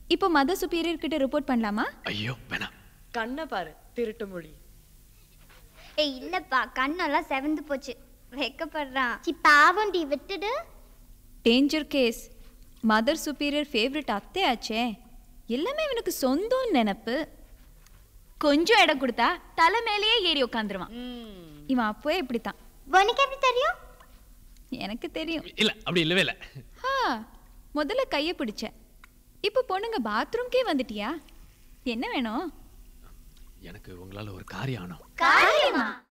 இப்போ mother superior கிட்ட report பண்ணலாமா ஐயோ வேணாம் கண்ணை பாரு திருட்டு மொழி ஏய் இல்லப்பா கண்ணெல்லாம் செவந்து போச்சு வெக்கப்படுறான் சி பாவண்டி விட்டுடு danger case mother superior favourite அத்தை ஆச்சே எல்லாமே இவனுக்கு சொந்தம் நினப்பு கொஞ்சம் இடம் கொடுத்தா தலை மேலேயே ஏறி உட்காந்துருவான் இவன் அப்போவே இப்படித்தான் உனக்கு எப்படி தெரியும் எனக்கு தெரியும் இல்ல அப்படி இல்லவே இல்ல ஆ முதல்ல கையை பிடிச்ச இப்போ பொண்ணுங்க பாத்ரூம்க்கே வந்துட்டியா என்ன வேணும் எனக்கு உங்களால ஒரு காரியம் ஆனோம் காரியமா